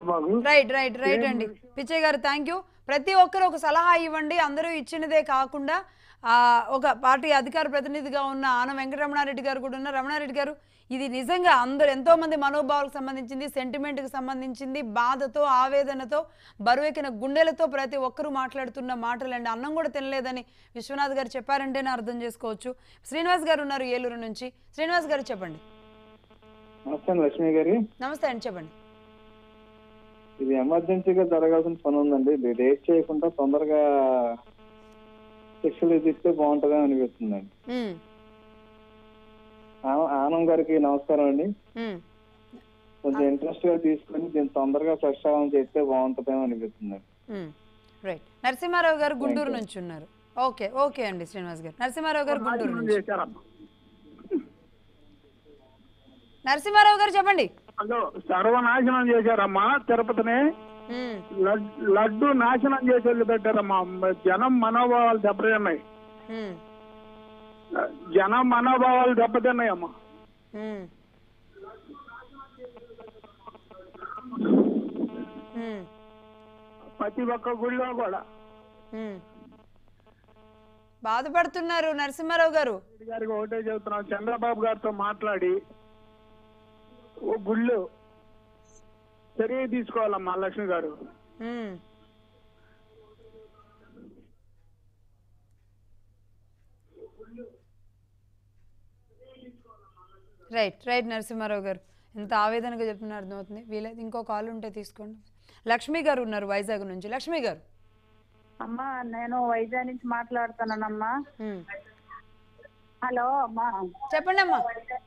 బాబు right right right అండి పిచ్చయ్య గారు thank you ప్రతి ఒక్కరు ఒక సలహా ఇవ్వండి అందరూ ఇచ్చినదే కాకుండా ఆ, ఒక పార్టీ అధికార ప్రతినిధిగా ఉన్న ఆన వెంకటరమణారెడ్డి గారు కూడా ఉన్న రమణారెడ్డి గారు ఇది నిజంగా అందరు ఎంతో మంది మనోభావాలకు సంబంధించింది సెంటిమెంట్కి సంబంధించింది బాధతో ఆవేదనతో బరువెక్కిన గుండెలతో ప్రతి ఒక్కరూ మాట్లాడుతున్న మాటలండి అన్నం కూడా తినలేదని విశ్వనాథ్ గారు చెప్పారంటేనే అర్థం చేసుకోవచ్చు శ్రీనివాస్ గారు ఉన్నారు ఏలూరు నుంచి శ్రీనివాస్ గారు చెప్పండి నమస్తే అండి లక్ష్మి గారి నమస్తే అండి చెప్పండి ఇది ఎమర్జెన్సీగా జరగాల్సిన పని ఉందండి ఇది లేట్ చేయకుండా తొందరగా శిక్షలు విధిస్తే బాగుంటుందని అనిపిస్తుందండి ఉమ్, ఆ- ఆనం గారికి నమస్కారం అండి ఉమ్. కొంచెం ఇంట్రెస్ట్ గా తీసుకొని దీన్ని తొందరగా ప్రక్షాళన చేస్తే బాగుంటుందేమో అనిపిస్తుందండి మ్మ్. రైట్ నరసింహారావు గారు గుంటూరు you. నుంచి ఉన్నారు ఓకే ఓకే అండి శ్రీనివాస్ గారు నరసింహారావు గారు గుంటూరు నుంచి చేశారమ్మా నరసింహారావు గారు చెప్పండి హలో సర్వనాశనం చేశారమ్మా తిరుపతిని మ్మ్. లడ్- లడ్డు నాశనం చేసి వదిలిపెట్టారమ్మా జనం మనోభావాలు దెబ్బతిన్నాయి మ్మ్. జనం మనోభావాలు దెబ్బతిన్నాయమ్మా మ్మ్. మ్మ్. ప్రతి ఒక్క గుళ్ళో కూడా మ్మ్. బాధపడుతున్నారు నరసింహారావు గారు రెడ్డి గారికి ఒకటే చెబుతున్నాం చంద్రబాబు గారితో మాట్లాడి ఓ గుళ్ళు చర్య తీసుకోవాలమ్మా లక్ష్మి గారు మ్మ్. రైట్ రైట్ నరసింహారావు గారు ఎంత ఆవేదనగా చెప్తున్నారు అర్థమవుతుంది వీలైతే ఇంకో కాల్ ఉంటే తీసుకోండి లక్ష్మి గారు ఉన్నారు వైజాగ్ నుంచి లక్ష్మి గారు అమ్మా నేను వైజాగ్ నుంచి మాట్లాడుతున్నానమ్మా మ్మ్. హలో అమ్మా చెప్పండి అమ్మా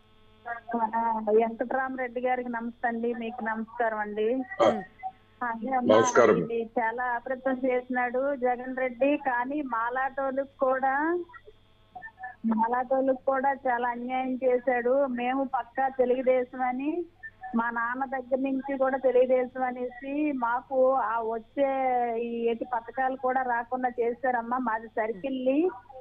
ఆ, వెంకటరామరెడ్డి గారికి నమస్తే అండి మీకు నమస్కారం అండి అదే అమ్మా, నమస్కారం. ఇది చాలా అప్రతం చేసినాడు జగన్ రెడ్డి కానీ మాలాటోళ్ళకి కూడా మాలాటోళ్ళకి కూడా చాలా అన్యాయం చేశాడు మేము పక్కా తెలుగుదేశం అని మా నాన్న దగ్గర నుంచి కూడా తెలుగుదేశం అనేసి మాకు ఆ వచ్చే ఈ ఎటు పథకాలు కూడా రాకుండా చేశారమ్మా మాది సర్కిల్లి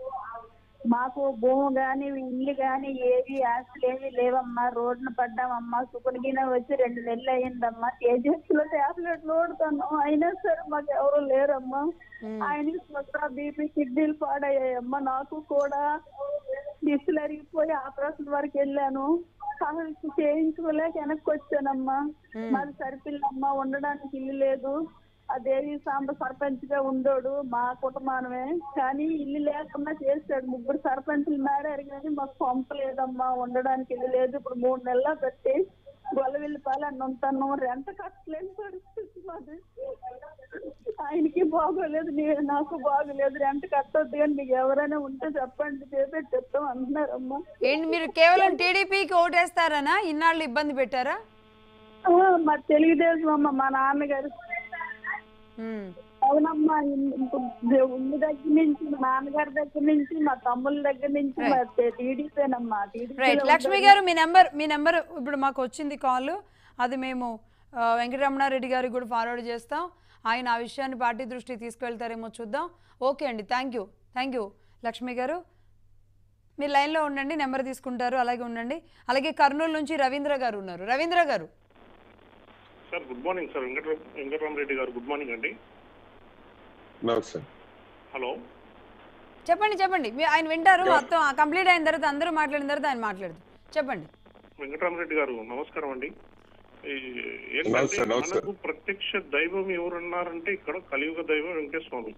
మాకు భూమి గాని ఇల్లు గాని ఏవి ఆస్తులు ఏవి లేవమ్మా రోడ్డున పడ్డామమ్మా సుకునిగిన వచ్చి రెండు నెలలు అయ్యిందమ్మా తేజస్ లో టాబ్లెట్లు ఓడుతాను అయినా సరే మాకు ఎవరు లేరమ్మా ఆయన స్వత బీపీ కిడ్నీలు పాడయ్యాయమ్మా నాకు కూడా దిశలు అరిగిపోయి ఆపరేషన్ వరకు వెళ్ళాను అసలు చేయించుకోలేక వెనక్కి వచ్చానమ్మా మాది సరిపిల్లమ్మా ఉండడానికి ఇల్లు లేదు ఆ దేవి సాంబ సర్పంచ్ గా ఉండోడు మా కుటుంబానమే కానీ ఇల్లు లేకుండా చేశాడు ముగ్గురు సర్పంచులు మారారు కానీ మాకు పంపలేదమ్మా ఉండడానికి ఇల్లు లేదు ఇప్పుడు మూడు నెలలు పెట్టి గొల్లవిల్లిపాలని ఉంటాను రెంట కట్టలేని పరిస్థితి మాది ఆయనకి బాగోలేదు నీ- నాకు బాగోలేదు రెంట కట్టొద్దు కానీ మీకు ఎవరైనా ఉంటే చెప్పండి చేపెట్టిస్తాం అంటున్నారమ్మా ఏంటి మీరు కేవలం టీడీపీకి ఓటేస్తారనా ఇన్నాళ్ళు ఇబ్బంది పెట్టారా ఆ, మా తెలుగుదేశం అమ్మ మా నాన్నగారు మ్మ్. అవునమ్మా ఉండి దగ్గర నుంచి మా నాన్నగారి దగ్గర నుంచి మా తమ్ముళ్ళ దగ్గర నుంచి మా టీడీపీనమ్మా రైట్ లక్ష్మి గారు మీ నెంబర్ మీ నెంబర్ ఇప్పుడు మాకు వచ్చింది కాల్ అది మేము ఆ, వెంకటరమణారెడ్డి గారికి కూడా ఫార్వర్డ్ చేస్తాం ఆయన ఆ విషయాన్ని పార్టీ దృష్టికి తీసుకువెళ్తారేమో చూద్దాం ఓకే అండి thank you thank you Lakshmi garu మీరు లైన్లో ఉండండి నెంబర్ తీసుకుంటారు అలాగే ఉండండి అలాగే కర్నూలు నుంచి రవీంద్ర గారు ఉన్నారు Ravindra garu sir good morning sir Venkata Venkataramareddy garu good morning అండి నమస్తే హలో చెప్పండి చెప్పండి మీ ఆయన వింటారు మొత్తం కంప్లీట్ అయిన తర్వాత అందరూ మాట్లాడిన తర్వాత ఆయన మాట్లాడదు చెప్పండి వెంకటరామరెడ్డి గారు నమస్కారం అండి ఈ ఏంటంటే నమస్తే, నమస్తే. మనకు ప్రత్యక్ష దైవం ఎవరున్నారంటే ఇక్కడ కలియుగ దైవం వెంకటేశ్వర స్వామి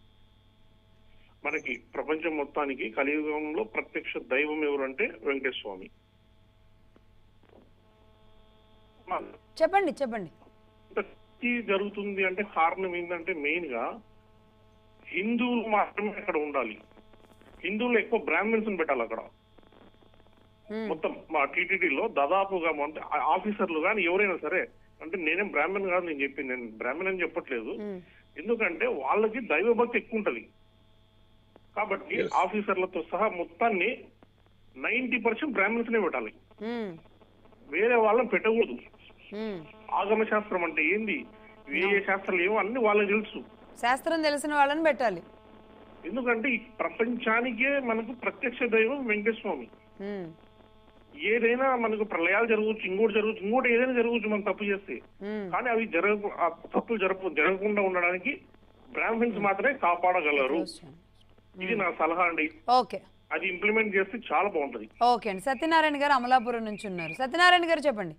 మనకి ప్రపంచం మొత్తానికి కలియుగంలో ప్రత్యక్ష దైవం ఎవరంటే వెంకటేశ్వర స్వామి చెప్పండి చెప్పండి ఇంతకీ జరుగుతుంది అంటే కారణం ఏంటంటే మెయిన్ గా హిందువులు మాత్రమే అక్కడ ఉండాలి హిందువులు ఎక్కువ బ్రాహ్మిన్స్ పెట్టాలి అక్కడ మ్మ్. మొత్తం మా టీటీడీలో దాదాపుగా అంటే ఆ- ఆఫీసర్లు కానీ ఎవరైనా సరే అంటే నేనేం బ్రాహ్మణ్ కాదు నేను చెప్పింది నేను బ్రాహ్మణ్ అని చెప్పట్లేదు మ్మ్. ఎందుకంటే వాళ్ళకి దైవ భక్తి ఎక్కువ ఉంటది కాబట్టి Yes. ఆఫీసర్లతో సహా మొత్తాన్ని నైన్టీ పర్సెంట్ బ్రాహ్మణ్స్ నే పెట్టాలి మ్మ్. వేరే వాళ్ళని పెట్టకూడదు మ్మ్. ఆగమ శాస్త్రం అంటే ఏంది ఏ ఏ శాస్త్రాలు ఏమో అన్ని వాళ్ళకి తెలుసు శాస్త్రం తెలిసిన వాళ్ళని పెట్టాలి ఎందుకంటే ఈ ప్రపంచానికే మనకు ప్రత్యక్ష దైవం వెంకటేశ్వర స్వామి మ్మ్. ఏదైనా మనకు ప్రళయాలు జరగవచ్చు ఇంకోటి జరగవచ్చు ఇంకోటి ఏదైనా జరగవచ్చు మనం తప్పు చేస్తే ఉమ్, కానీ అవి జరగ ఆ తప్పులు జరగ జరగకుండా ఉండడానికి బ్రాహ్మణ్స్ మాత్రమే కాపాడగలరు close చేయండి. ఇది నా సలహా అండి ఓకే అది ఇంప్లిమెంట్ చేస్తే చాలా బాగుంటది ఓకే అండి సత్యనారాయణ గారు అమలాపురం నుంచి ఉన్నారు సత్యనారాయణ గారు చెప్పండి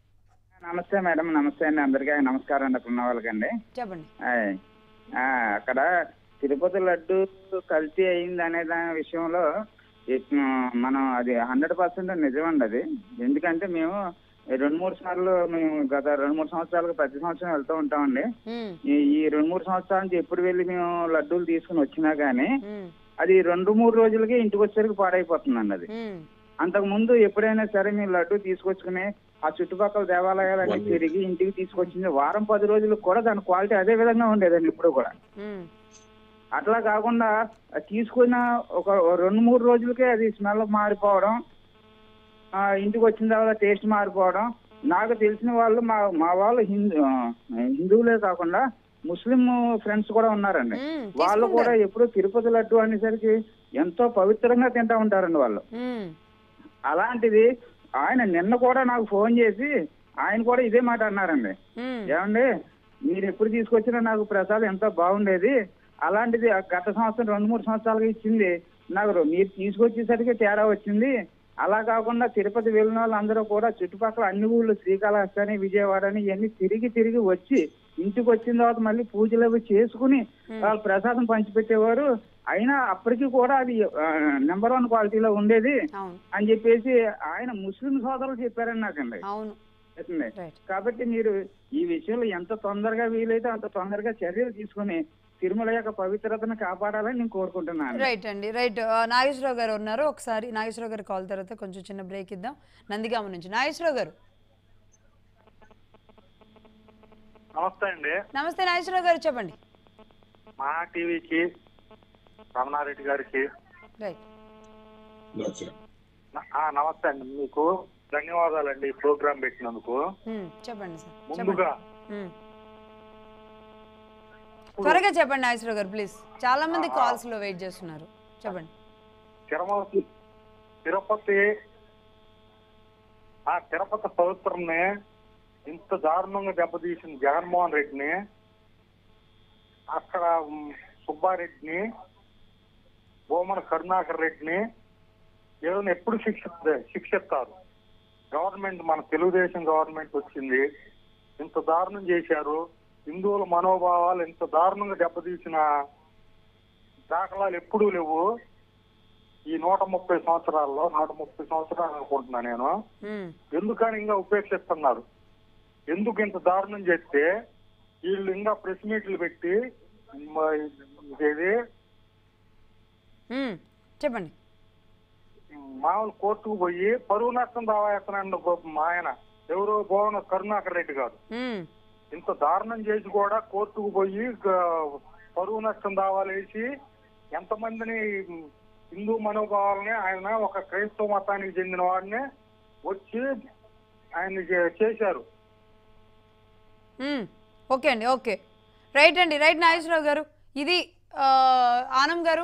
నమస్తే మేడం నమస్తే అండి అందరికీ నమస్కారం అండి అక్కడ ఉన్న వాళ్ళకండి చెప్పండి ఆయ్. ఆ, అక్కడ తిరుపతి లడ్డు కల్తీ అయింది అనే దాని విషయంలో ఇప్- మనం అది హండ్రెడ్ పర్సెంట్ నిజమండి అది ఎందుకంటే మేము రెండు మూడు సార్లు మేము గత రెండు మూడు సంవత్సరాలుగా ప్రతి సంవత్సరం వెళ్తూ ఉంటామండి ఉమ్, ఈ ఈ రెండు మూడు సంవత్సరాల నుంచి ఎప్పుడు వెళ్ళి మేము లడ్డూలు తీసుకుని వచ్చినా గానీ ఉమ్, అది రెండు మూడు రోజులకి ఇంటికి వచ్చేసరికి పాడైపోతుందండి అది ఉమ్, అంతకు ముందు ఎప్పుడైనా సరే మీరు లడ్డు తీసుకొచ్చుకుని ఆ చుట్టుపక్కల దేవాలయాలన్నీ తిరిగి ఇంటికి తీసుకొచ్చింది వారం పది రోజులకు కూడా దాని క్వాలిటీ అదే విధంగా ఉండేదండి ఇప్పుడు కూడా ఉమ్, అట్లా కాకుండా తీసుకున్న ఒక రెండు మూడు రోజులకే అది స్మెల్ మారిపోవడం ఆ, ఇంటికి వచ్చిన తర్వాత టేస్ట్ మారిపోవడం నాకు తెలిసిన వాళ్ళు మా మా వాళ్ళు హిందూ ఆ, హిందువులే కాకుండా ముస్లిం ఫ్రెండ్స్ కూడా ఉన్నారండి ఉమ్, వాళ్ళు తీసుకుంటారు. కూడా ఎప్పుడు తిరుపతి లడ్డు అనేసరికి ఎంతో పవిత్రంగా తింటా ఉంటారండి వాళ్ళు ఉమ్, అలాంటిది ఆయన నిన్న కూడా నాకు ఫోన్ చేసి ఆయన కూడా ఇదే మాట అన్నారండి ఉమ్, ఏమండి మీరు ఎప్పుడు తీసుకొచ్చినా నాకు ప్రసాదం ఎంతో బాగుండేది అలాంటిది ఆ గత సంవత్సరం రెండు మూడు సంవత్సరాలుగా ఇచ్చింది నాకు రో- మీరు తీసుకొచ్చేసరికి తేడా వచ్చింది అలా కాకుండా తిరుపతి వెళ్ళిన వాళ్ళందరూ కూడా చుట్టుపక్కల అన్ని ఊళ్ళు శ్రీకాళహస్తి అని విజయవాడ అని ఇవన్నీ తిరిగి తిరిగి వచ్చి ఇంటికి వచ్చిన తర్వాత మళ్ళీ పూజలు అవి చేసుకుని వాళ్ళు ప్రసాదం పంచిపెట్టేవారు అయినా అప్పటికి కూడా అది నెంబర్ వన్ క్వాలిటీలో ఉండేది అవును అని చెప్పేసి ఆయన ముస్లిం సోదరులు చెప్పారండి నాకండి అవును చెప్పింది. రైట్ కాబట్టి మీరు ఈ విషయంలో ఎంత తొందరగా వీలైతే అంత తొందరగా చర్యలు తీసుకుని తిరుమల యొక్క పవిత్రతను కాపాడాలని నేను కోరుకుంటున్నాను రైట్ అండి రైట్ ఆ, నాగేశ్వరరావు గారు ఉన్నారు ఒకసారి నాగేశ్వరరావు గారు కాల్ తర్వాత కొంచెం చిన్న బ్రేక్ ఇద్దాం నందిగామ నుంచి నాగేశ్వరరావు గారు నమస్తే అండి నమస్తే నాగేశ్వరరావు గారు చెప్పండి మా టీవీకి రమణారెడ్డి గారికి రైట్ No, sir. న- ఆ, నమస్తే అండి మీకు ధన్యవాదాలండి ఈ ప్రోగ్రాం పెట్టినందుకు ఉమ్, చెప్పండి సార్ చెప్పండి ముందుగా ఉమ్. త్వరగా చెప్పండి నాగేశ్వరరావు గారు ప్లీజ్ చాలా మంది కాల్స్ లో వెయిట్ చేస్తున్నారు చెప్పండి తిరుమల తిరుపతి ఆ తిరుపతి పవిత్రంని ఇంత దారుణంగా దెబ్బతీసిన జగన్మోహన్ రెడ్డిని అక్కడ ఉమ్, సుబ్బారెడ్డిని భూమన కరుణాకర్ రెడ్డిని ఏదైనా ఎప్పుడు శిక్ష శిక్షిస్తారు గవర్నమెంట్ మన తెలుగుదేశం గవర్నమెంట్ వచ్చింది ఇంత దారుణం చేశారు హిందువుల మనోభావాలు ఇంత దారుణంగా దెబ్బతీసిన దాఖలాలు ఎప్పుడూ లేవు ఈ నూట ముప్పై సంవత్సరాల్లో నూట ముప్పై సంవత్సరాలు అనుకుంటున్నా నేను ఉమ్, ఎందుకని ఇంకా ఉపేక్షిస్తున్నారు ఎందుకు ఇంత దారుణం చేస్తే వీళ్ళు ఇంకా ప్రెస్ మీట్లు పెట్టి మ- ఇదేది ఉమ్, చెప్పండి మామూలు కోర్టుకు పోయి పరువు నష్టం దావా వేస్తున్నాడు మా ఆయన ఎవరు భువన కరుణాకర్ రెడ్డి గారు ఉమ్, ఇంత దారుణం చేసి కూడా కోర్టుకు పోయి గ- పరువు నష్టం దావాలు వేసి ఎంతమందిని హిందూ మనోభావాలని ఆయన ఒక క్రైస్తవ మతానికి చెందిన వాడిని వచ్చి ఆయన చే- చేశారు ఉమ్, ఓకే అండి ఓకే రైట్ అండి రైట్ నాగేశ్వరరావు గారు ఇది ఆ, ఆనం గారు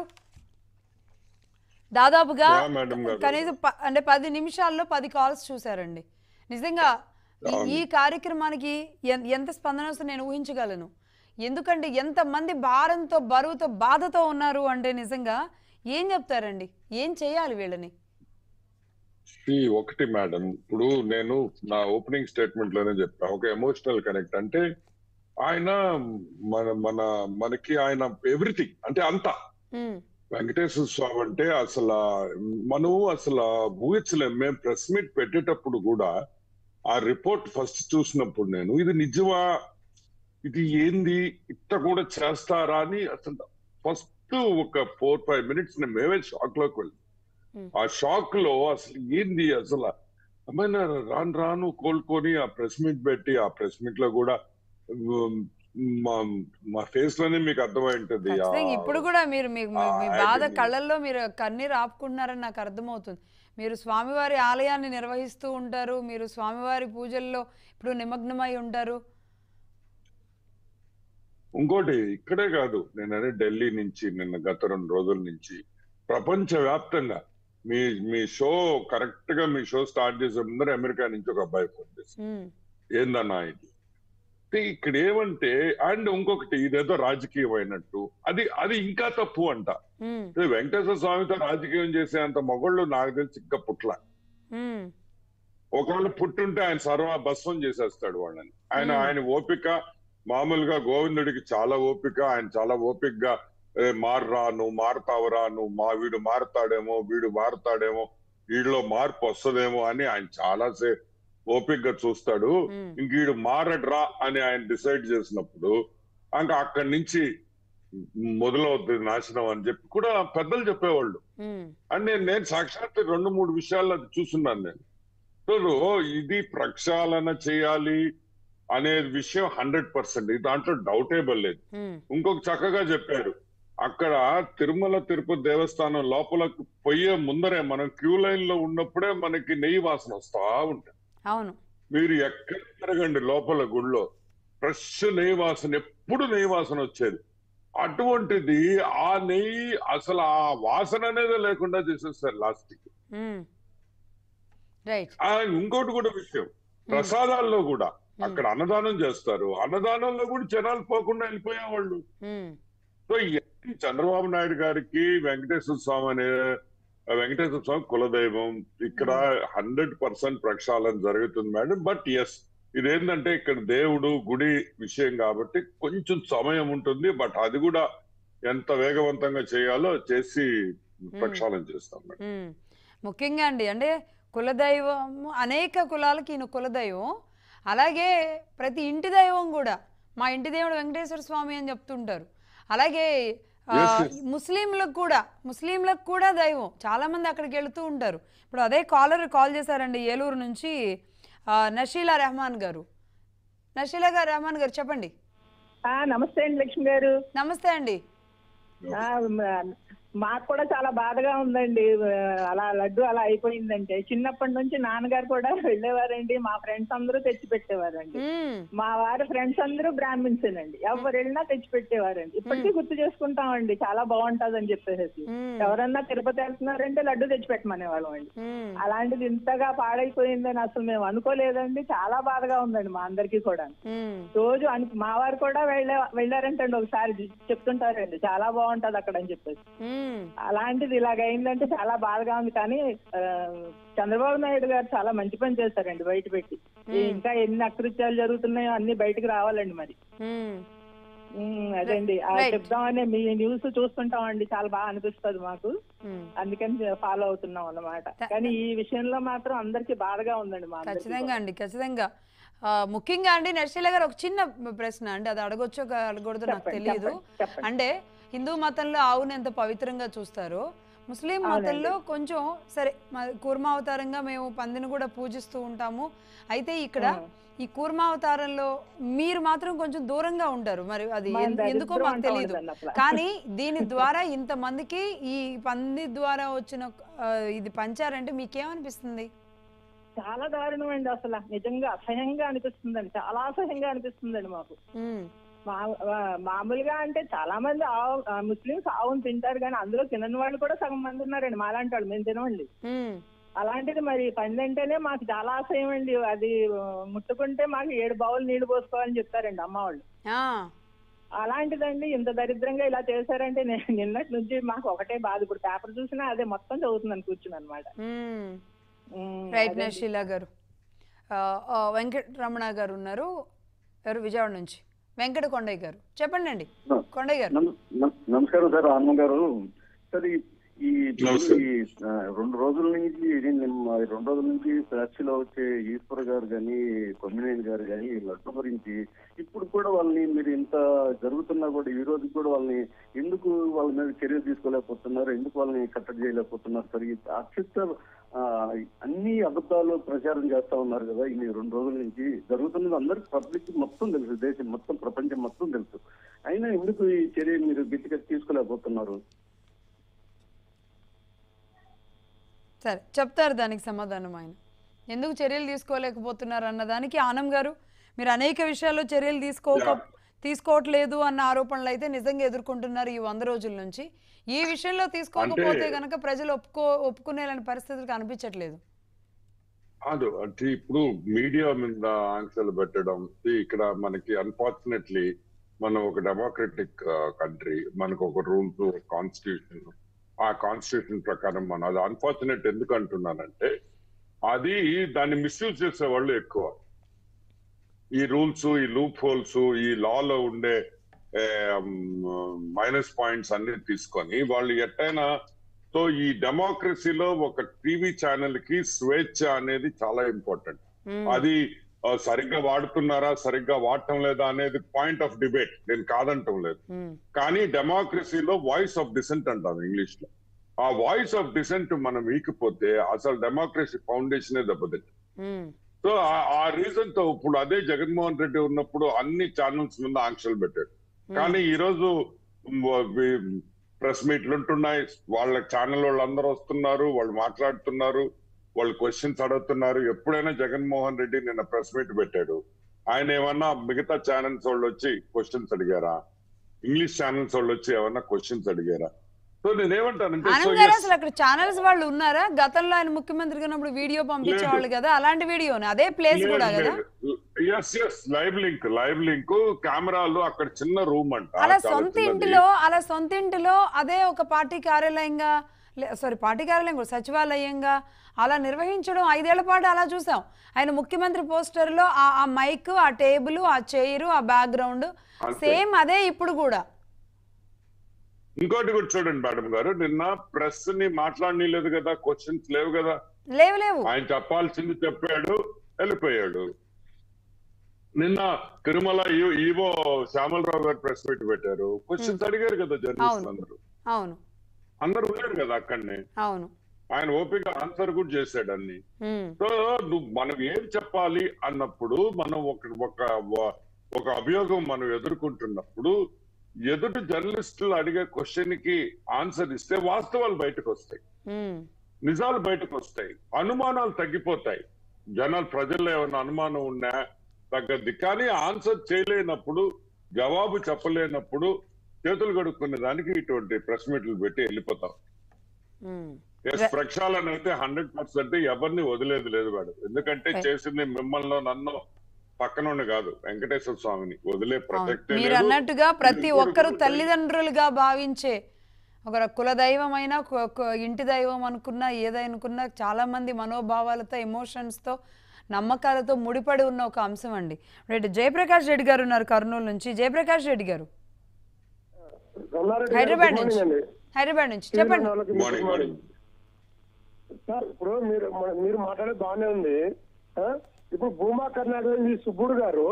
దాదాపుగా యా, మేడం గారు. కనీసం ప- అంటే పది నిమిషాల్లో పది కాల్స్ చూసారండి నిజంగా ఈ- ఈ కార్యక్రమానికి ఎన్- ఎంత స్పందన వస్తుందో నేను ఊహించగలను ఎందుకంటే ఎంతమంది భారంతో బరువుతో బాధతో ఉన్నారు అంటే నిజంగా ఏం చెప్తారండి ఏం చేయాలి వీళ్ళని ఈ ఒకటి మేడం ఇప్పుడు నేను నా ఓపెనింగ్ స్టేట్మెంట్ లోనే చెప్పా ఒక ఎమోషనల్ కనెక్ట్ అంటే ఆయన మన మన మనకి ఆయన ఎవ్రీథింగ్ అంటే అంతా ఉమ్, వెంకటేశ్వర స్వామి అంటే అసలు మనం అసలు ఊహించలేం మేము ప్రెస్ మీట్ పెట్టేటప్పుడు కూడా ఆ రిపోర్ట్ ఫస్ట్ చూసినప్పుడు నేను ఇది నిజమా ఇది ఏంది ఇట్ట కూడా చేస్తారా అని అసలు ఫస్ట్ ఒక ఫోర్ ఫైవ్ మినిట్స్ మేమే షాక్ లోకి వెళ్ళి Hmm. ఆ షాక్ లో అసలు ఏంది అసలు అమ్మాయినా రాను రాను కోలుకొని ఆ ప్రెస్ మీట్ పెట్టి ఆ ప్రెస్ మీట్ లో కూడా ఉమ్, మా మా ఫేస్ లోనే మీకు అర్థమై ఉంటది ఆ- ఖచ్చితంగా ఇప్పుడు కూడా మీరు మీ మీ- మీ ఆ, బాధ agony. కళ్ళల్లో మీరు కన్నీరు ఆపుకుంటున్నారని నాకు అర్థమవుతుంది మీరు స్వామివారి ఆలయాన్ని నిర్వహిస్తూ ఉంటారు మీరు స్వామివారి పూజల్లో ఇప్పుడు నిమగ్నమై ఉంటారు ఇంకోటి ఇక్కడే కాదు నేను అనే ఢిల్లీ నుంచి నిన్న గత రెండు రోజుల నుంచి ప్రపంచ వ్యాప్తంగా మీ మీ షో కరెక్ట్ గా మీ షో స్టార్ట్ చేసే ముందర అమెరికా నుంచి ఒక అబ్బాయి ఫోన్ చేసి ఉమ్, ఏందన్నా ఇది అంటే ఇక్కడ ఏమంటే అండ్ ఇంకొకటి ఇదేదో రాజకీయం అయినట్టు అది అది ఇంకా తప్పు అంట ఉమ్, అంటే వెంకటేశ్వర స్వామితో రాజకీయం చేసేంత మొగళ్ళు నాకు తెలిసి ఇంకా పుట్ల ఉమ్, ఒకవేళ పుట్టుంటే ఆయన సర్వ భస్వం చేసేస్తాడు వాళ్ళని ఆయన Hmm. ఆయన ఓపిక మామూలుగా గోవిందుడికి చాలా ఓపిక ఆయన చాలా ఓపికగా "ఏ, మార్రా నువ్వు మారుతావురా నువ్వు మా వీడు మారుతాడేమో వీడు మారుతాడేమో వీడిలో మార్పు వస్తుందేమో అని ఆయన చాలా సే ఓపికగా చూస్తాడు ఉమ్, ఇంక వీడు మారడ్రా అని ఆయన డిసైడ్ చేసినప్పుడు ఇంకా అక్కడి నుంచి మొదలవుతుంది నాశనం అని చెప్పి కూడా పెద్దలు చెప్పేవాళ్ళు ఉమ్, అండ్ నేను నేను సాక్షాత్ రెండు మూడు విషయాలు అది చూస్తున్నాను నేను సో ఇది ప్రక్షాళన చేయాలి అనే విషయం హండ్రెడ్ పర్సెంట్ దాంట్లో డౌటేబుల్ లేదు ఉమ్, ఇంకొక చక్కగా చెప్పారు అక్కడ తిరుమల తిరుపతి దేవస్థానం లోపలకు పోయే ముందరే మనం క్యూ లైన్ లో ఉన్నప్పుడే మనకి నెయ్యి వాసన వస్తా ఉంటుంది అవును మీరు ఎక్కడ తిరగండి లోపల గుళ్ళో ఫ్రెష్ నెయ్యి వాసన ఎప్పుడు నెయ్యి వాసన వచ్చేది అటువంటిది ఆ నెయ్యి అసలు ఆ వాసన అనేది లేకుండా చేసేస్తారు లాస్ట్ కి ఉమ్, రైట్ ఆ ఇంకోటి కూడా విషయం ప్రసాదాల్లో కూడా అక్కడ అన్నదానం చేస్తారు అన్నదానంలో కూడా జనాలు పోకుండా వెళ్ళిపోయేవాళ్ళు ఉమ్, సో ఇవన్నీ చంద్రబాబు నాయుడు గారికి వెంకటేశ్వర స్వామి అనే వెంకటేశ్వర స్వామి కులదైవం ఇక్కడ హండ్రెడ్ పర్సెంట్ ప్రక్షాళన జరుగుతుంది మేడం బట్ ఎస్ ఇదేంటంటే ఇక్కడ దేవుడు గుడి విషయం కాబట్టి కొంచెం సమయం ఉంటుంది బట్ అది కూడా ఎంత వేగవంతంగా చేయాలో చేసి ప్రక్షాళన చేస్తాం మేడం ఉమ్. ముఖ్యంగా అండి అంటే కులదైవం అనేక కులాలకి ఈయన కులదైవం అలాగే ప్రతి ఇంటి దైవం కూడా మా ఇంటి దేవుడు వెంకటేశ్వర స్వామి అని చెప్తుంటారు అలాగే ఆ, Yes, yes. ముస్లింలకు కూడా ముస్లింలకు కూడా దైవం చాలా మంది అక్కడికి వెళుతూ ఉంటారు ఇప్పుడు అదే కాలర్ కాల్ చేశారండి ఏలూరు నుంచి ఆ, నషీలా రెహమాన్ గారు నషీలా గారు రెహమాన్ గారు చెప్పండి ఆ, నమస్తే అండి లక్ష్మి గారు నమస్తే అండి ఆ, మ- మాకు కూడా చాలా బాధగా ఉందండి ఆ, అలా లడ్డు అలా అయిపోయిందంటే చిన్నప్పటి నుంచి నాన్నగారు కూడా వెళ్ళేవారండి మా ఫ్రెండ్స్ అందరూ తెచ్చి పెట్టేవారండి ఉమ్, మా వారి ఫ్రెండ్స్ అందరూ బ్రాహ్మిన్సేనండి ఎవరు వెళ్ళినా తెచ్చి పెట్టేవారండి ఇప్పటికీ గుర్తు చేసుకుంటామండి చాలా బాగుంటది అని చెప్పేసి ఉమ్, ఎవరన్నా తిరుపతి వెళ్తున్నారంటే లడ్డు తెచ్చి పెట్టమనే వాళ్ళం అండి ఉమ్, అలాంటిది ఇంతగా పాడైపోయిందని అసలు మేము అనుకోలేదండి చాలా బాధగా ఉందండి మా అందరికీ కూడా ఉమ్, రోజు అను మా వారు కూడా వెళ్ళే వెళ్ళారంటండి ఒకసారి చెప్తుంటారండి చాలా బాగుంటది అక్కడ అని చెప్పేసి ఉమ్, అలాంటిది ఇలాగ అయిందంటే చాలా బాధగా ఉంది కానీ ఆ, చంద్రబాబు నాయుడు గారు చాలా మంచి పని చేశారండి బయట పెట్టి ఇంకా ఎన్ని అకృత్యాలు జరుగుతున్నాయో అన్ని బయటకు రావాలండి మరి ఉమ్. ఉమ్, అదండి ఆ Right. చెప్దామని మీ న్యూస్ చూస్తుంటామండి చాలా బాగా అనిపిస్తుంది మాకు ఉమ్. అందుకని ఫాలో అవుతున్నాం అన్నమాట త- కానీ ఈ విషయంలో మాత్రం అందరికి బాధగా ఉందండి మా అందరికీ ఖచ్చితంగా అండి ఖచ్చితంగా ఆ, ముఖ్యంగా అండి నర్సిల గారు ఒక చిన్న ప్రశ్న అండి అది అడగొచ్చో అడగకూడదు నాకు చెప్పండి, తెలియదు చెప్పండి, చెప్పండి. అంటే హిందూ మతంలో ఆవుని ఎంత పవిత్రంగా చూస్తారో ముస్లిం మతంలో కొంచెం సరే మా కూర్మావతారంగా మేము పందిని కూడా పూజిస్తూ ఉంటాము అయితే ఇక్కడ ఈ కూర్మావతారంలో మీరు మాత్రం కొంచెం దూరంగా ఉంటారు మరి అది మా ఎందు- ఎందుకో దరిద్రం మాకు అంతా తెలియదు ఉండదండి అసలు. కానీ దీని ద్వారా ఇంతమందికి ఈ పంది ద్వారా వచ్చిన ఆ, ఇది పంచారంటే మీకేమనిపిస్తుంది చాలా దారుణం అండి అసలు నిజంగా అసహ్యంగా అనిపిస్తుందండి చాలా అసహ్యంగా అనిపిస్తుందండి మాకు ఉమ్, మా మా- మామూలుగా అంటే చాలా మంది ఆవు ఆ, ముస్లిమ్స్ ఆవును తింటారు కానీ అందులో తినని వాళ్ళు కూడా సగం మంది ఉన్నారండి మాలాంటి వాళ్ళు మేము తినవండి ఉమ్, అలాంటిది మరి పంది అంటేనే మాకు చాలా అసహ్యం అండి అది ఆ, ముట్టుకుంటే మాకు ఏడు బావులు నీళ్లు పోసుకోవాలని చెప్తారండి అమ్మ వాళ్ళు ఆ, అలాంటిదండి ఇంత దరిద్రంగా ఇలా చేశారంటే నేను నిన్నటి నుంచి మాకు ఒకటే బాధ ఇప్పుడు పేపర్ చూసినా అదే మొత్తం చదువుతున్నాను కూర్చుని అనమాట ఉమ్. రైట్ నర్షిలా గారు ఆ, ఆ, వెంకటరమణ గారు ఉన్నారు ఎవరు విజయవాడ నుంచి వెంకట కొండయ్య గారు చెప్పండి అండి కొండయ్య గారు నమ- నమ- నమస్కారం సార్ ఆనంద్ గారు సార్ ఈ ఈ నమస్తే. ఈ, ఆ, రెండు రోజుల నుంచి నేను నిన్న- రెండు రోజుల నుంచి సాక్షిలో వచ్చే ఈశ్వర్ గారు కానీ కొమ్మినేని గారు కానీ లడ్డు గురించి ఇప్పుడు కూడా వాళ్ళని మీరు ఇంత జరుగుతున్నా కూడా ఈ రోజు కూడా వాళ్ళని ఎందుకు వాళ్ళ మీద చర్యలు తీసుకోలేకపోతున్నారు ఎందుకు వాళ్ళని కట్టడి చేయలేకపోతున్నారు సార్ ఈ అత్యుత్త ఆ, అన్ని అబద్ధాలు ప్రచారం చేస్తా ఉన్నారు కదా ఈ రెండు రోజుల నుంచి జరుగుతున్నది అందరికి పబ్లిక్ మొత్తం తెలుసు దేశం మొత్తం ప్రపంచం మొత్తం తెలుసు అయినా ఎందుకు ఈ చర్య మీరు గట్టిగా తీసుకోలేకపోతున్నారు సరే చెప్తారు దానికి సమాధానం ఆయన ఎందుకు చర్యలు తీసుకోలేకపోతున్నారు అన్న దానికి ఆనం గారు మీరు అనేక విషయాల్లో చర్యలు తీసుకోక తీసుకోవట్లేదు అన్న ఆరోపణలు అయితే నిజంగా ఎదుర్కొంటున్నారు ఈ వంద రోజుల నుంచి ఈ విషయంలో తీసుకోకపోతే అంటే- గనక ప్రజలు ఒప్పుకో ఒప్పుకునేలాంటి పరిస్థితులు కనిపించట్లేదు కాదు అంటే ఇప్పుడు మీడియా మీద ఆంక్షలు పెట్టడం ఇక్కడ మనకి అన్ఫార్చునేట్లీ మనం ఒక డెమోక్రటిక్ కంట్రీ మనకు ఒక రూల్స్ కాన్స్టిట్యూషన్ ఆ కాన్స్టిట్యూషన్ ప్రకారం మనం అది అన్ఫార్చునేట్ ఎందుకు అంటున్నానంటే అది దాన్ని మిస్యూజ్ చేసే వాళ్ళు ఎక్కువ ఈ రూల్స్ ఈ లూప్ హోల్స్ ఈ లాలో ఉండే మైనస్ పాయింట్స్ అన్ని తీసుకొని వాళ్ళు ఎట్టైనా సో ఈ డెమోక్రసీలో ఒక టీవీ ఛానల్ కి స్వేచ్ఛ అనేది చాలా ఇంపార్టెంట్ మ్మ్. అది ఆ, సరిగ్గా వాడుతున్నారా సరిగ్గా వాడటం లేదా అనేది పాయింట్ ఆఫ్ డిబేట్ నేను కాదంటం లేదు మ్మ్. కానీ డెమోక్రసీలో వాయిస్ ఆఫ్ డిసెంట్ అంటాం ఇంగ్లీష్ లో ఆ వాయిస్ ఆఫ్ డిసెంట్ మనం ఈకపోతే అసలు డెమోక్రసీ ఫౌండేషనే దెబ్బతింది మ్మ్. సో ఆ- ఆ రీజన్ తో ఇప్పుడు అదే జగన్మోహన్ రెడ్డి ఉన్నప్పుడు అన్ని ఛానల్స్ మీద ఆంక్షలు పెట్టాడు కానీ ఈ రోజు ప్రెస్ మీట్లు ఉంటున్నాయి వాళ్ళ ఛానల్ వాళ్ళు అందరూ వస్తున్నారు వాళ్ళు మాట్లాడుతున్నారు వాళ్ళు క్వశ్చన్స్ అడుగుతున్నారు ఎప్పుడైనా జగన్మోహన్ రెడ్డి నిన్న ప్రెస్ మీట్ పెట్టాడు ఆయన ఏమన్నా మిగతా ఛానల్స్ వాళ్ళు వచ్చి క్వశ్చన్స్ అడిగారా ఇంగ్లీష్ ఛానల్స్ వాళ్ళు వచ్చి ఏమన్నా క్వశ్చన్స్ అడిగారా సో నేనేమంటానంటే so ఆనంద్ గారు yes, అసలు అక్కడ ఛానల్స్ వాళ్ళు ఉన్నారా గతంలో ఆయన ముఖ్యమంత్రిగా ఉన్నప్పుడు వీడియో పంపించేవాళ్ళు కదా అలాంటి వీడియోని అదే ప్లేస్ కూడా కదా yes yes live link live link కెమెరాలు అక్కడ చిన్న రూమ్ అంట అలా చాలా సొంత చిన్నది. ఇంటిలో అలా సొంత ఇంటిలో అదే ఒక పార్టీ కార్యాలయంగా సారీ పార్టీ కార్యాలయం కూడా సచివాలయంగా అలా నిర్వహించడం ఐదేళ్ల పాటు అలా చూసాం ఆయన ముఖ్యమంత్రి పోస్టర్లో ఆ ఆ మైక్ ఆ టేబుల్ ఆ చైరు ఆ బ్యాక్గ్రౌండ్ అంతే. సేమ్ అదే ఇప్పుడు కూడా ఇంకోటి కూడా చూడండి మేడం గారు నిన్న ప్రెస్ ని మాట్లాడనీలేదు కదా క్వశ్చన్స్ లేవు కదా లేవు లేవు ఆయన చెప్పాల్సింది చెప్పాడు వెళ్ళిపోయాడు నిన్న తిరుమల ఈ- ఈవో శ్యామలరావు గారు ప్రెస్ మీట్ పెట్టారు క్వశ్చన్స్ అడిగారు కదా జర్నలిస్ట్ అవును. అందరూ అవును అందరు ఉన్నారు కదా అక్కడనే అవును ఆయన ఓపిక ఆన్సర్ కూడా చేశాడు అన్ని ఉమ్, సో నువ్వు మనం ఏం చెప్పాలి అన్నప్పుడు మనం ఒక ఒక ఒక అభియోగం మనం ఎదుర్కొంటున్నప్పుడు ఎదుటి జర్నలిస్టులు అడిగే క్వశ్చన్ కి ఆన్సర్ ఇస్తే వాస్తవాలు బయటకు వస్తాయి ఉమ్, నిజాలు బయటకు వస్తాయి అనుమానాలు తగ్గిపోతాయి జనాలు ప్రజల్లో ఏమైనా అనుమానం ఉన్నా తగ్గద్ది కానీ ఆన్సర్ చేయలేనప్పుడు జవాబు చెప్పలేనప్పుడు చేతులు కడుక్కునే దానికి ఇటువంటి ప్రెస్ మీట్లు పెట్టి వెళ్ళిపోతాం ఉమ్. ఎస్ ప్రక్షాళన అయితే హండ్రెడ్ పర్సెంట్ ఎవరిని వదిలేదు లేదు మేడం ఎందుకంటే Right. చేసింది మిమ్మల్ని నన్ను పక్కనుండి కాదు వెంకటేశ్వర స్వామిని వదిలే అవును. ప్రసక్తే మీరు లేదు. అన్నట్టుగా ప్రతి ఇది ఒక్కరు కూడా తల్లిదండ్రులుగా భావించే ఒక కుల దైవమైనా కు- కు- ఇంటి దైవం అనుకున్నా ఏదనుకున్నా చాలా మంది మనోభావాలతో ఎమోషన్స్తో నమ్మకాలతో ముడిపడి ఉన్న ఒక అంశం అండి రెడ్డి జయప్రకాష్ రెడ్డి గారు ఉన్నారు కర్నూలు నుంచి జయప్రకాష్ రెడ్డి గారు హైదరాబాద్ నుంచి హైదరాబాద్ నుంచి చెప్పండి మార్నింగ్ మార్నింగ్ సార్ ఇప్పుడు మీరు మ- మీరు మాట్లాడేది బాగానే ఉంది ఆ? ఇప్పుడు భూమా కర్ణాటక ఈ సుబ్బుడు గారు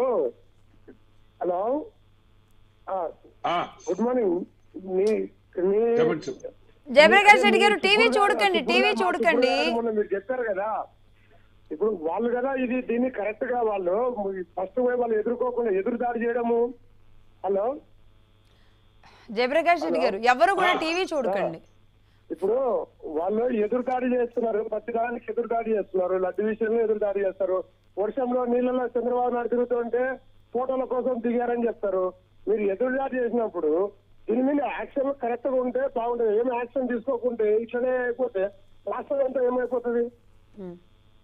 హలో ఆ, ఆ, గుడ్ మార్నింగ్ మీ మీ చెప్పండి చెప్పండి. జయప్రకాష్ రెడ్డి గారు టీవీ సుబ్బుడు గారు- చూడకండి సుబ్బుడు టీవీ గారు- చూడకండి సుబ్బుడు గారు మొన్న మీరు చెప్పారు కదా ఇప్పుడు వాళ్ళు కదా ఇది దీన్ని కరెక్ట్ గా వాళ్ళు ఫస్ట్ పోయి వాళ్ళు ఎదుర్కోకుండా ఎదురు దాడి చేయడము హలో జయప్రకాష్ రెడ్డి గారు ఎవరు కూడా టీవీ చూడకండి ఇప్పుడు వాళ్ళు ఎదురు దాడి చేస్తున్నారు ప్రతి దానికి ఎదురు దాడి చేస్తున్నారు లడ్డు విషయంలో ఎదురు దాడి చేస్తారు వర్షంలో నీళ్ళలో చంద్రబాబు నాయుడు తిరుగుతుంటే ఫోటోల కోసం దిగారని చెప్తారు మీరు ఎదురు దాడి చేసినప్పుడు దీని మీద యాక్షన్ కరెక్ట్ గా ఉంటే బాగుంటుంది ఏం యాక్షన్ తీసుకోకుంటే ఇట్లనే అయిపోతే రాష్ట్రం అంతా ఏమైపోతుంది ఉమ్.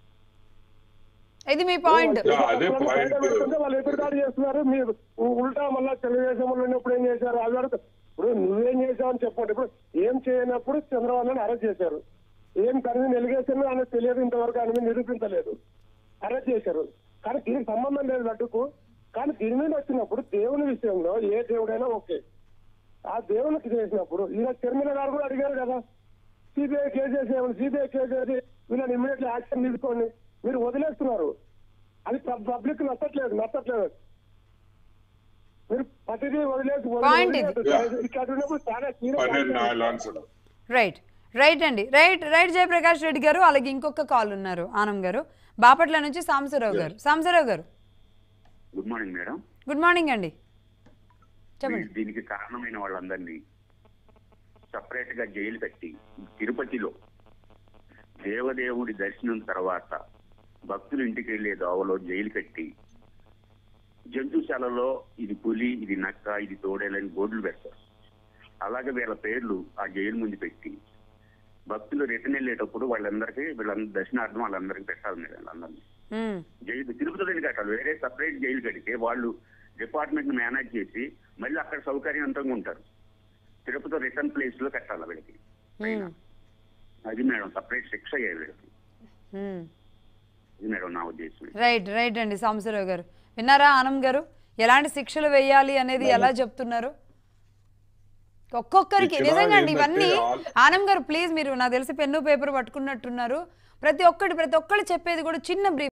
ఇది మీ పాయింట్ యా, అదే వాళ్ళు point. బయట పెడుతుంటే వాళ్ళు ఎదురు దాడి చేస్తున్నారు మీరు ఉల్టా మళ్ళా తెలుగుదేశంలో ఉన్నప్పుడు ఏం చేశారు అది అడుగుతా ఇప్పుడు నువ్వేం చేశావు అని చెప్పండి ఇప్పుడు ఏం చేయనప్పుడు చంద్రబాబు నాయుడు అరెస్ట్ చేశారు ఏం తన ఎలిగేషన్ ఆయన తెలియదు ఇంతవరకు ఆయన మీద నిరూపించలేదు అరెస్ట్ చేశారు కానీ దీనికి సంబంధం లేదు లడ్డుకు కానీ దీని మీద వచ్చినప్పుడు దేవుని విషయంలో ఏ దేవుడైనా ఓకే ఆ దేవునికి చేసినప్పుడు ఈయన తిరుమల గారు కూడా అడిగారు కదా సిబిఐ కేసు చేసేవాళ్ళు సిబిఐ కేసు చేసి వీళ్ళని ఇమీడియట్లీ యాక్షన్ తీసుకోండి మీరు వదిలేస్తున్నారు అది పబ్లిక్ నచ్చట్లేదు నచ్చట్లేదు మీరు ప్రతిదీ వదిలేసి Point ఇది. వదిలేసి ఇక్కడ ఉన్నప్పుడు చాలా పన్నెండు serious నాలుగు ఆన్సర్ రైట్ రైట్ అండి రైట్ రైట్ జయప్రకాష్ రెడ్డి గారు అలాగే ఇంకొక కాల్ ఉన్నారు ఆనం గారు బాపట్ల నుంచి Sambasivarao garu Sambasivarao garu good morning madam good morning అండి చెప్పండి దీనికి కారణమైన వాళ్ళందరినీ సపరేట్ గా జైలు కట్టి తిరుపతిలో దేవదేవుడి దర్శనం తర్వాత భక్తులు ఇంటికి వెళ్లే దోవలో జైలు కట్టి జంతుశాలలో ఇది పులి ఇది నక్క ఇది తోడేలని బోర్డులు పెడతారు అలాగే వీళ్ళ పేర్లు ఆ జైలు ముందు పెట్టి భక్తులు రిటర్న్ వెళ్ళేటప్పుడు వాళ్ళందరికీ వీళ్ళందరి దర్శనార్థం వాళ్ళందరికీ పెట్టాలి మీరు వాళ్ళందరినీ ఉమ్, జైలు తిరుపతిలో ఎందుకు కట్టాలి వేరే సపరేట్ జైలు కడితే వాళ్ళు డిపార్ట్మెంట్ మేనేజ్ చేసి మళ్ళీ అక్కడ సౌకర్యవంతంగా ఉంటారు తిరుపతి రిటర్న్ ప్లేస్ లో కట్టాలి వీళ్ళకి ఉమ్, అది మేడం సపరేట్ శిక్ష అయ్యేది వీళ్ళకి ఉమ్. ఇది మేడం నా ఉద్దేశం రైట్ రైట్ అండి సాంబశివరావు గారు విన్నారా ఆనం గారు ఎలాంటి శిక్షలు వేయాలి అనేది ఎలా చెప్తున్నారు ఒక్కొక్కరికి ఇక్కడ నిజంగా అండి ఏంటంటే ఇవన్నీ ఆల్- ఆనం గారు ప్లీజ్ మీరు నాకు తెలిసి పెన్ను పేపర్ పట్టుకున్నట్టున్నారు ప్రతి ఒక్కటి ప్రతి ఒక్కళ్ళు చెప్పేది కూడా చిన్న బ్రీఫ్